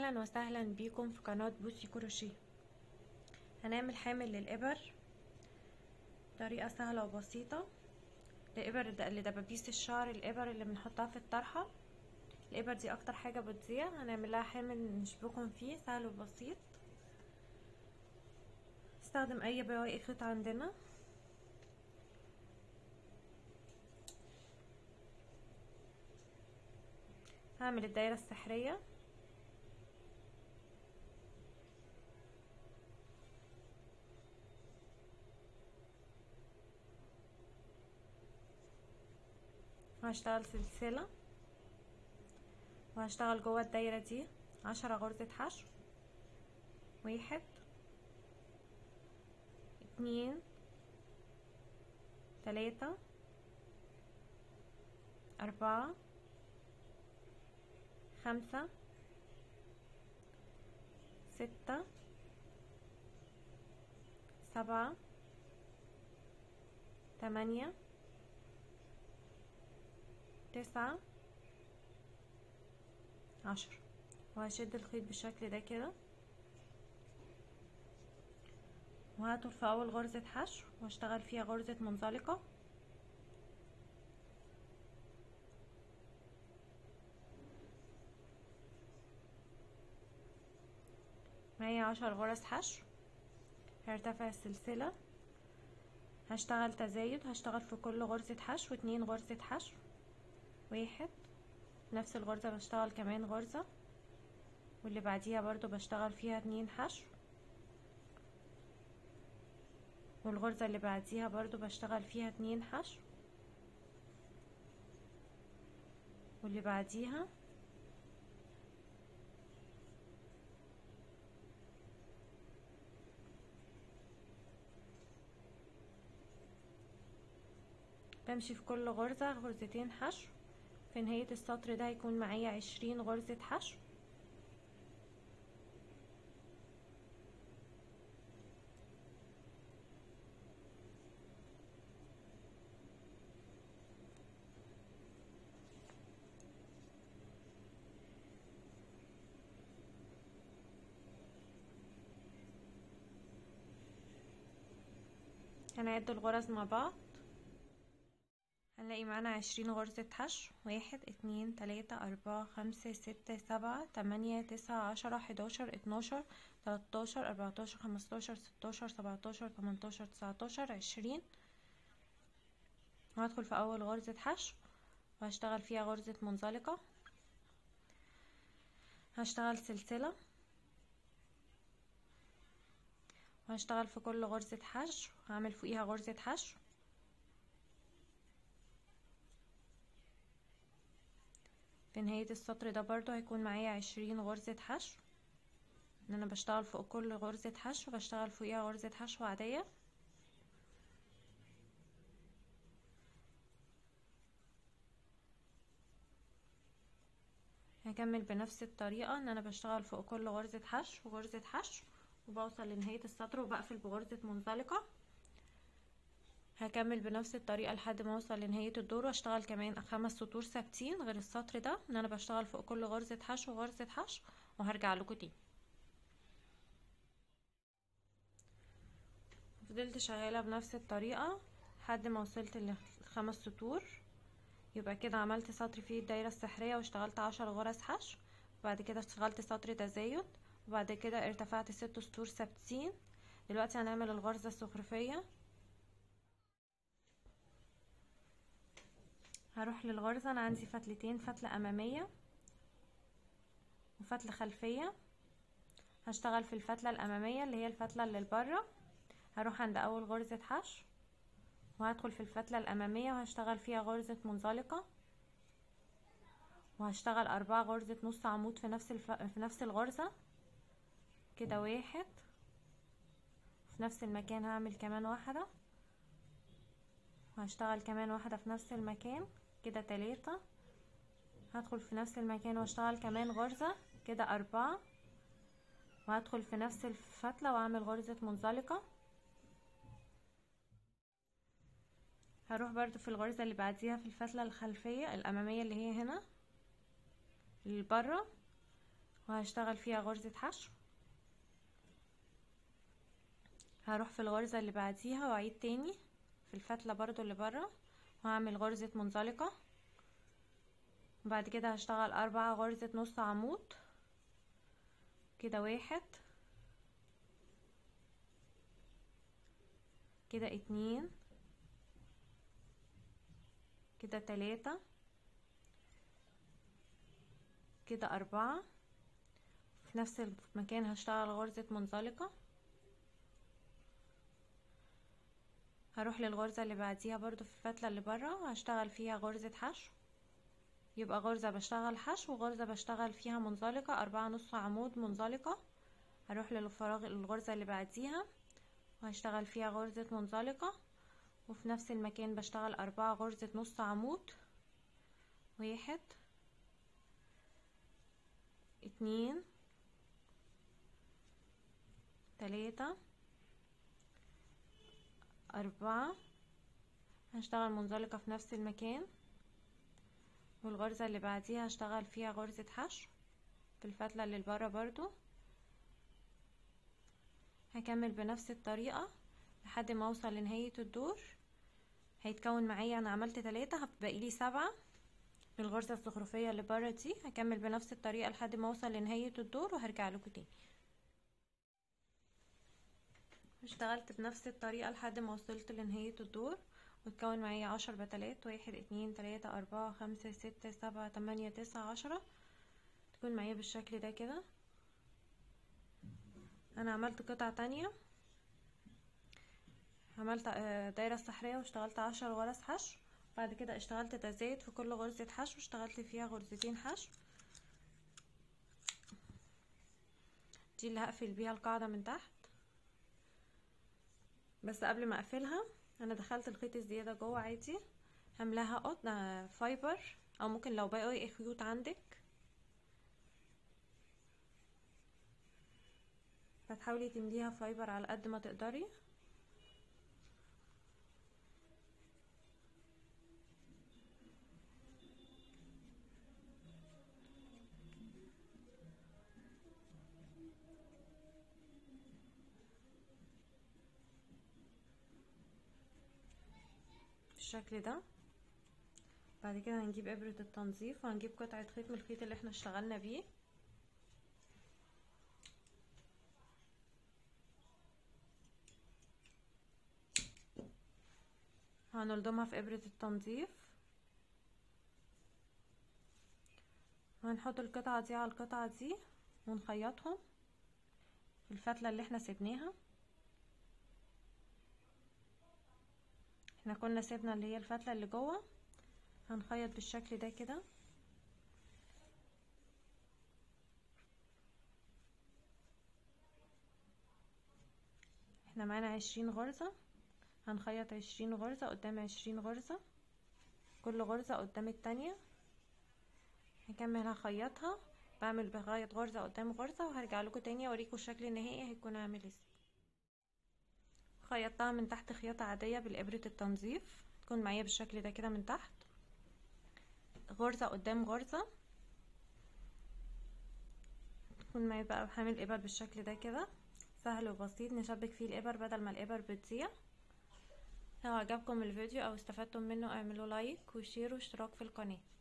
اهلا وسهلا بيكم في قناة بوسي كروشيه هنعمل حامل للإبر طريقة سهلة وبسيطة لإبر لدبابيس الشعر الإبر اللي بنحطها في الطرحة الإبر دي أكتر حاجة بتضيع هنعمل لها حامل نشبكهم فيه سهل وبسيط استخدم أي بواقي خيط عندنا هعمل الدايرة السحرية وهشتغل سلسلة وهشتغل جوه الدايرة دي عشرة غرزة حشو واحد اتنين تلاتة أربعة خمسة ستة سبعة تمانية تسعة عشر وهشد الخيط بالشكل ده كده وهدخل في اول غرزة حشو واشتغل فيها غرزة منزلقة معايا عشر غرز حشو هرتفع السلسلة هشتغل تزايد هشتغل في كل غرزة حشو اتنين غرزة حشو واحد نفس الغرزة بشتغل كمان غرزة واللي بعديها برضو بشتغل فيها اتنين حشو والغرزة اللي بعديها برضو بشتغل فيها اتنين حشو واللي بعديها بمشي في كل غرزة غرزتين حشو في نهاية السطر ده هيكون معايا عشرين غرزة حشو هنعد الغرز مع بعض هنلاقي معانا عشرين غرزة حشو واحد اتنين تلاتة اربعة خمسة ستة سبعة تمانية تسعة عشرة حداشر اتناشر تلاتاشر اربعتاشر خمستاشر ستاشر سبعتاشر تمنتاشر تسعتاشر عشرين وهدخل في اول غرزة حشو وهشتغل فيها غرزة منزلقة هشتغل سلسلة وهشتغل في كل غرزة حشو هعمل فوقيها غرزة حشو في نهاية السطر ده برضو هيكون معايا عشرين غرزة حشو ان انا بشتغل فوق كل غرزة حشو بشتغل فوقيها غرزة حشو عادية هكمل بنفس الطريقة ان انا بشتغل فوق كل غرزة حشو وغرزة حشو وبوصل لنهاية السطر وبقفل بغرزة منزلقة هكمل بنفس الطريقة لحد ما اوصل لنهاية الدور واشتغل كمان خمس سطور ثابتين غير السطر ده ان انا بشتغل فوق كل غرزة حشو وغرزة حشو وهرجع لكم تاني فضلت شغالة بنفس الطريقة لحد ما وصلت لخمس سطور يبقى كده عملت سطر فيه الدايرة السحرية واشتغلت عشر غرز حشو وبعد كده اشتغلت سطر تزايد وبعد كده ارتفعت ست سطور ثابتين دلوقتي هنعمل الغرزة السخرفية هروح للغرزة انا عندي فتلتين فتلة امامية وفتلة خلفية هشتغل في الفتلة الامامية اللي هي الفتلة اللي لبره هروح عند اول غرزة حشو وهدخل في الفتلة الامامية وهشتغل فيها غرزة منزلقة وهشتغل اربعة غرزة نص عمود في نفس الف... في نفس الغرزة كده واحد في نفس المكان هعمل كمان واحدة وهشتغل كمان واحدة في نفس المكان كده تلاتة هدخل في نفس المكان واشتغل كمان غرزة كده اربعة وهدخل في نفس الفتلة واعمل غرزة منزلقة هروح برضو في الغرزة اللي بعديها في الفتلة الخلفية الامامية اللي هي هنا اللي برا وهشتغل فيها غرزة حشو هروح في الغرزة اللي بعديها واعيد تاني في الفتلة برضو اللي برا وهعمل غرزة منزلقة وبعد كده هشتغل أربعة غرزة نص عمود كده واحد كده اتنين كده تلاتة كده أربعة في نفس المكان هشتغل غرزة منزلقة هروح للغرزة اللي بعديها برضو في الفتلة اللي برا وهشتغل فيها غرزة حشو يبقى غرزة بشتغل حشو وغرزة بشتغل فيها منزلقة أربعة نص عمود منزلقة هروح للفراغ الغرزة اللي بعديها وهشتغل فيها غرزة منزلقة وفي نفس المكان بشتغل أربعة غرزة نص عمود واحد اتنين تلاتة أربعة هشتغل منزلقة في نفس المكان والغرزة اللي بعديها هشتغل فيها غرزة حشو في الفتلة اللي لبرا برضو هكمل بنفس الطريقة لحد ما اوصل لنهاية الدور هيتكون معايا انا عملت تلاتة هتبقى لي سبعة بالغرزة الزخرفية اللي برا دي هكمل بنفس الطريقة لحد ما اوصل لنهاية الدور وهرجع لكم تاني اشتغلت بنفس الطريقة لحد ما وصلت لنهاية الدور وتكون معايا عشر بتلات واحد اتنين تلاتة اربعة خمسة ستة سبعة تمانية تسعة عشرة تكون معايا بالشكل ده كده انا عملت قطعة تانية عملت دايرة سحرية واشتغلت عشر غرز حشو بعد كده اشتغلت تزايد في كل غرزة حشو اشتغلت فيها غرزتين حشو دي اللي هقفل بيها القاعدة من تحت بس قبل ما اقفلها انا دخلت الخيط الزيادة جوه عادي هملاها قطن فايبر او ممكن لو باقي خيوط عندك فتحاولي تمليها فايبر على قد ما تقدري بالشكل ده بعد كده هنجيب ابرة التنظيف وهنجيب قطعة خيط من الخيط اللي احنا اشتغلنا بيه هنلضمها في ابرة التنظيف وهنحط القطعة دي على القطعة دي ونخيطهم في الفتلة اللي احنا سيبناها احنا كنا سيبنا اللي هي الفتلة اللي جوه هنخيط بالشكل ده كده احنا معانا عشرين غرزة هنخيط عشرين غرزة قدام عشرين غرزة كل غرزة قدام التانية هكمل هخيطها بعمل بخيط غرزة قدام غرزة وهرجع لكم تاني اوريكم الشكل النهائي هيكون عامل ازاي خيطتها من تحت خياطة عادية بالإبرة التنظيف تكون معايا بالشكل ده كده من تحت غرزة قدام غرزة تكون معايا بقى حامل إبر بالشكل ده كده سهل وبسيط نشبك فيه الإبر بدل ما الإبر بتضيع لو عجبكم الفيديو أو استفدتم منه اعملوا لايك وشير واشتراك في القناة